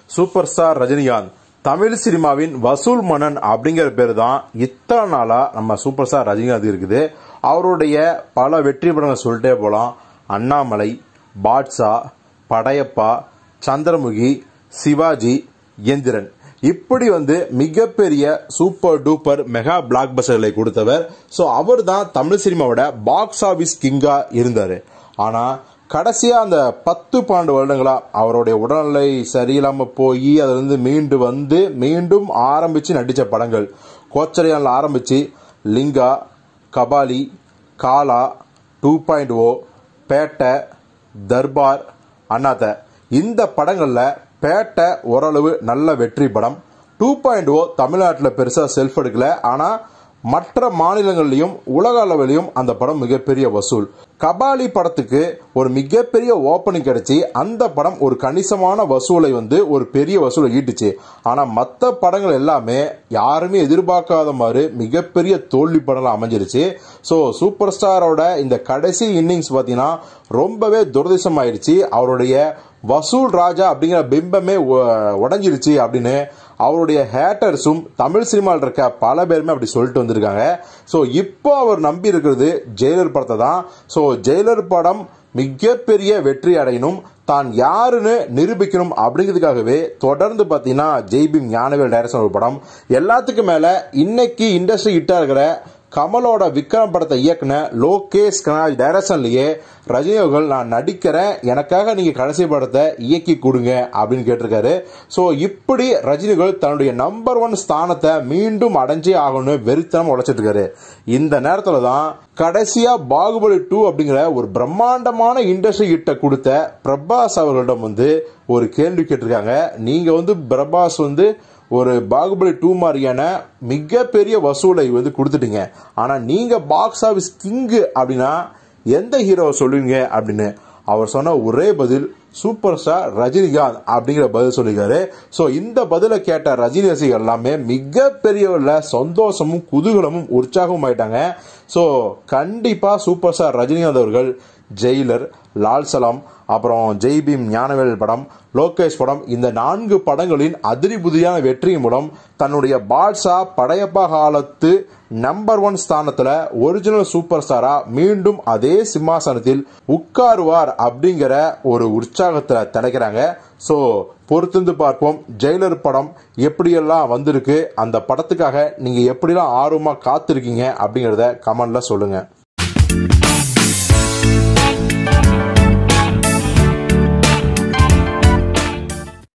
super star Rajinikanth Tamil சினிமாவின் வசூல் மன்னன் அப்படிங்கிற பேர் தான் இத்தனை நாளா நம்ம சூப்பர் ஸ்டார் ரஜினிகாந்த் இருக்குது அவருடைய பல வெற்றி படங்களை சொல்லிட்டே போலாம் அண்ணாமலை பாட்ஷா படையப்பா சந்திரமுகி சிவாஜி எந்திரன் இப்படி வந்து மிகப்பெரிய சூப்பர் டூப்பர் மெகா பிளாக் பஸ்டர்களை கொடுத்தவர் ஸோ அவர் தான் தமிழ் சினிமாவோட பாக்ஸ் ஆஃபீஸ் கிங்கா இருந்தார் ஆனால் கடைசியாக அந்த பத்து பன்னெண்டு வருடங்களா அவருடைய உடல்நிலை சரியில்லாமல் போய் அதிலிருந்து மீண்டு வந்து மீண்டும் ஆரம்பித்து நடித்த படங்கள் கோச்சரையானில் ஆரம்பித்து Lingaa Kabali Kaala two point O Petta Darbar Annaatthe இந்த படங்களில் பேட்டை ஓரளவு நல்ல வெற்றி படம் டூ பாயிண்ட் ஓ தமிழ்நாட்டில் பெருசாக செல்ஃப் எடுக்கல ஆனால் மற்ற மாநிலங்கள்லையும் உலக அளவிலையும் அந்த படம் மிகப்பெரிய வசூல் கபாலி படத்துக்கு ஒரு மிகப்பெரிய ஓப்பனிங் கிடைச்சி அந்த படம் ஒரு கணிசமான வசூலை வந்து ஒரு பெரிய வசூலை ஈட்டுச்சு ஆனால் மற்ற படங்கள் எல்லாமே யாருமே எதிர்பார்க்காத மாதிரி மிகப்பெரிய தோல்வி படங்கள் அமைஞ்சிருச்சு ஸோ சூப்பர் ஸ்டாரோட இந்த கடைசி இன்னிங்ஸ் பார்த்தீங்கன்னா ரொம்பவே துரதிசம் ஆயிடுச்சு அவருடைய வசூல் ராஜா அப்படிங்கிற பிம்பமே உடஞ்சிருச்சு அப்படின்னு அவருடைய ஹேட்டர்ஸும் தமிழ் சினிமாவில் இருக்க பல பேருமே அப்படி சொல்லிட்டு வந்திருக்காங்க ஸோ இப்போ அவர் நம்பி இருக்கிறது ஜெயிலர் படத்தை தான் ஸோ ஜெயிலர் படம் மிகப்பெரிய வெற்றி அடையணும் தான் யாருன்னு நிரூபிக்கணும் அப்படிங்கிறதுக்காகவே தொடர்ந்து பார்த்தீங்கன்னா ஜெய்பீம் ஞானவேல் டைரக்ஷன் ஒரு படம் எல்லாத்துக்கும் மேலே இன்னைக்கு இண்டஸ்ட்ரி ஹிட்டாக இருக்கிற கமலோட விக்ரம் படத்தை இயக்குன லோகேஷ் கனாஜ் டைரக்ஷன்லயே ரஜினி அவர்கள் நான் நடிக்கிறேன் எனக்காக நீங்க கடைசி படத்தை இயக்கி கொடுங்க அப்படின்னு கேட்டிருக்காரு ஸோ இப்படி ரஜினிகள் தன்னுடைய நம்பர் ஒன் ஸ்தானத்தை மீண்டும் அடைஞ்சே ஆகணும்னு வெறித்தனம் உழைச்சிட்டு இருக்காரு இந்த நேரத்தில் தான் கடைசியா பாகுபலி டூ அப்படிங்கிற ஒரு பிரம்மாண்டமான இண்டஸ்ட்ரி ஹிட்டை கொடுத்த பிரபாஸ் அவர்களிடம் வந்து ஒரு கேள்வி கேட்டிருக்காங்க நீங்க வந்து பிரபாஸ் வந்து ஒரு பாகுபலி டூ மாதிரியான மிகப்பெரிய வசூலை வந்து கொடுத்துட்டீங்க ஆனால் நீங்கள் பாக்ஸ் ஆஃபீஸ் கிங்கு அப்படின்னா எந்த ஹீரோவை சொல்லுவீங்க அப்படின்னு அவர் சொன்ன ஒரே பதில் சூப்பர் ஸ்டார் ரஜினிகாந்த் அப்படிங்கிற பதில் சொல்லியிருக்காரு ஸோ இந்த பதிலை கேட்ட ரஜினி ரசிகர் எல்லாமே மிகப்பெரிய சந்தோஷமும் குதூகலமும் உற்சாகமும் ஆயிட்டாங்க ஸோ கண்டிப்பாக சூப்பர் ஸ்டார் ரஜினிகாந்த் அவர்கள் ஜெயிலர் லால் சலாம் அப்புறம் ஜெய்பீம் ஞானவேல் படம் லோகேஷ் படம் இந்த நான்கு படங்களின் அதிரிபுதியான வெற்றியின் மூலம் தன்னுடைய பாட்ஷா படையப்பா காலத்து நம்பர் ஒன் ஸ்தானத்துல ஒரிஜினல் சூப்பர் ஸ்டாரா மீண்டும் அதே சிம்மாசனத்தில் உட்காருவார் அப்படிங்கிற ஒரு உற்சாகத்தை திளைக்கிறாங்க ஸோ பொறுத்திருந்து பார்ப்போம் ஜெயிலர் படம் எப்படியெல்லாம் வந்திருக்கு அந்த படத்துக்காக நீங்க எப்படிலாம் ஆர்வமா காத்திருக்கீங்க அப்படிங்கிறத கமெண்ட்ல சொல்லுங்க